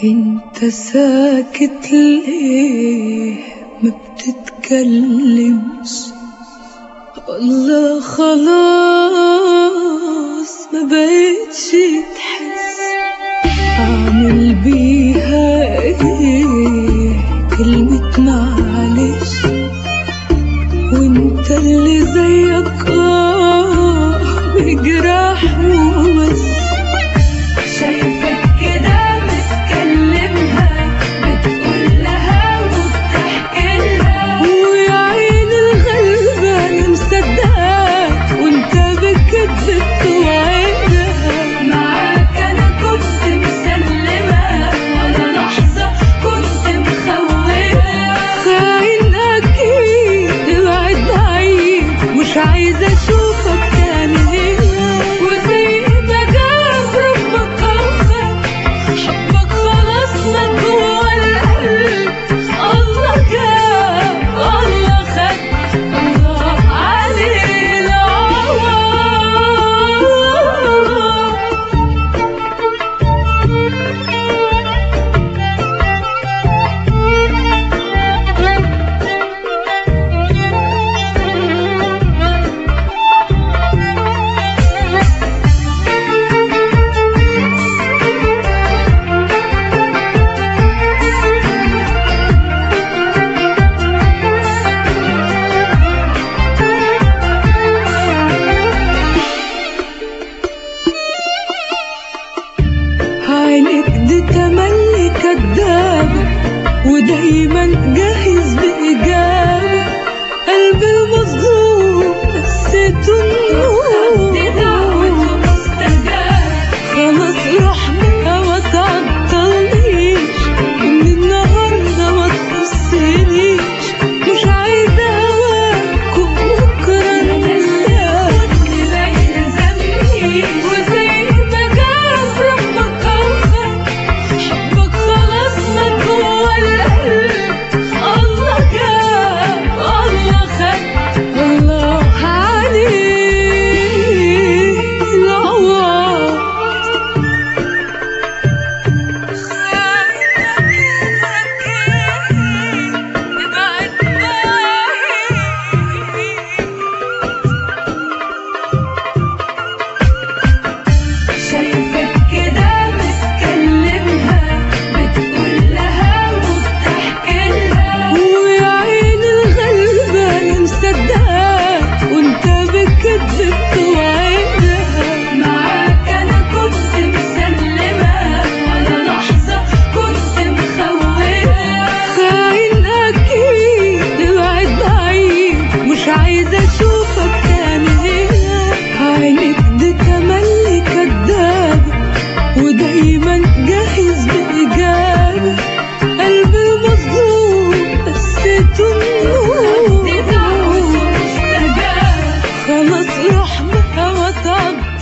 انت ساكت ليه ما بتتكلمش والله خلاص ما بقتش تحس اعمل بيها ايه كلمة معلش وانت اللي زيك اه بجراح وبس شايفك كده بتكلمها بتقول لها وبتحكي لها ويا عين الغلبة انا مصدقاك وانت بكذب توعدها معاك انا كنت مسلمة ولا لحظة كنت مخونة خاين اكيد ابعد بعيد مش عايزة اشوفك تاني هنا وزي ما جاب ربك اوفى حبك خلاص مات جوا القلب الله جاب الله خد الله عليه العوض عينك دي تملي كدابة ودايما جاهز بإجابة قلبي المظلوم نسيته النور دي دعوته مستجابة خلاص رحنا ما تعطلنيش ومن النهارده ما تخصنيش مش عايزة هواك وبكرة ننساك لا يلزمني وزي ما جاب ربك اوفى حبك خلاص مات جوا القلب الله جاب الله خد الله عليه العوض شايفك كده بتكلمها بتقول لها وبتحكي لها ويا عين الغلبة أنا مصدقاك وأنت بكذب توعدها معاك انا كنت مسلمة ولا لحظة كنت مخونة خاين أكيد ابعد بعيد مش عايزة أشوفك تاني هنا عينك دي تملي كدابة ودايما جاهز بإجابة قلبي المظلوم نسيته النور دي دعوته مستجابة خلاص رحمة وتعب